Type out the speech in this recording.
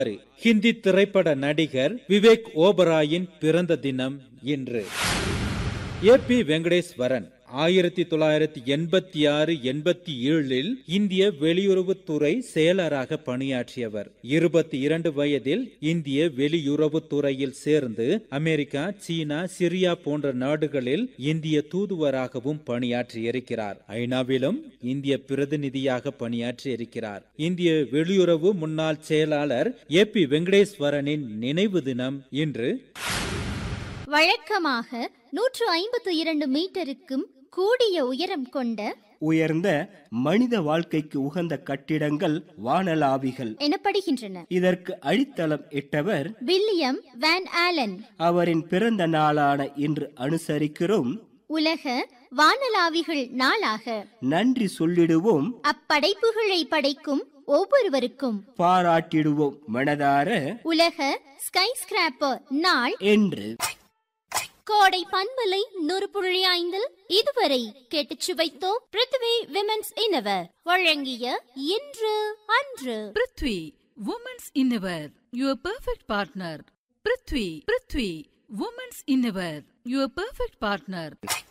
ஹிந்தி திரைப்பட நடிகர் விவேக் ஓபராயின் பிறந்த தினம் இன்று ஏ பி வெங்கடேஸ்வரன் ஆயிரத்தி தொள்ளாயிரத்தி எண்பத்தி ஆறு எண்பத்தி ஏழில் இந்திய வெளியுறவுத்துறை செயலராக பணியாற்றியவர் இருபத்தி இரண்டு வயதில் இந்திய வெளியுறவுத்துறையில் சேர்ந்து அமெரிக்கா சீனா சிரியா போன்ற நாடுகளில் இந்திய தூதுவராகவும் பணியாற்றியிருக்கிறார் ஐநாவிலும் இந்திய பிரதிநிதியாக பணியாற்றியிருக்கிறார் இந்திய வெளியுறவு முன்னாள் செயலாளர் ஏ பி வெங்கடேஸ்வரனின் நினைவு தினம் இன்று வழக்கமாக நூற்று ஐம்பத்து இரண்டு மீட்டருக்கும் கூடிய உயரம் கொண்ட உயர்ந்த மனித வாழ்க்கைக்கு உகந்த கட்டிடங்கள் வானளாவிகள் எனப்படுகின்றன இதற்கு அடித்தளம் இட்டவர் வில்லியம் வேன் ஆலன் அவரின் பிறந்த நாளான இன்று அனுசரிக்கிறோம் உலக வானளாவிகள் நாளாக நன்றி சொல்லிடுவோம் அப்படைப்புகளை படைக்கும் ஒவ்வொருவருக்கும் பாராட்டிடுவோம் மனதார உலக ஸ்கை ஸ்கிராப்பர் நாள் என்று கோடை பண்பலை நூறு புள்ளி ஐந்தில் இதுவரை கேட்டுச் சுவைத்தோம் பிருத்வி விமென்ஸ் இன்னவர் வழங்கிய இன்று அன்று prithvi women's innerwear your perfect partner prithvi prithvi women's innerwear your perfect partner